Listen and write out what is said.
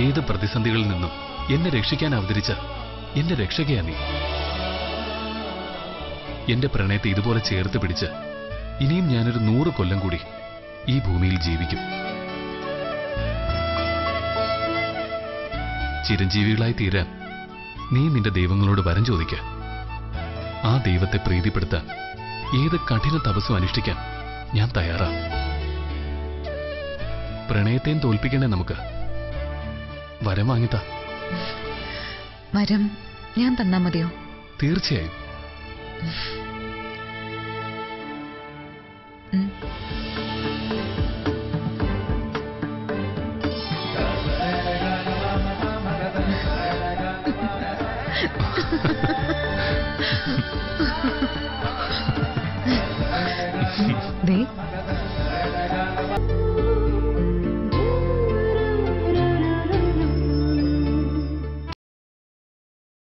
ഏത് പ്രതിസന്ധികളിൽ നിന്നും എന്നെ രക്ഷിക്കാൻ അവതരിച്ച എന്റെ രക്ഷകയാ നീ എന്റെ പ്രണയത്തെ ഇതുപോലെ ചേർത്ത് പിടിച്ച് ഇനിയും ഞാനൊരു നൂറ് കൊല്ലം കൂടി ഈ ഭൂമിയിൽ ജീവിക്കും ചിരഞ്ജീവികളായി തീരാൻ നീ നിന്റെ ദൈവങ്ങളോട് വരം ചോദിക്ക ആ ദൈവത്തെ പ്രീതിപ്പെടുത്താൻ ഏത് കഠിന തപസ്സും അനുഷ്ഠിക്കാൻ ഞാൻ തയ്യാറാ പ്രണയത്തെയും തോൽപ്പിക്കണേ നമുക്ക് വരം വാങ്ങിത്താ വരം ഞാൻ തന്നാ മതിയോ തീർച്ചയായും ഉം.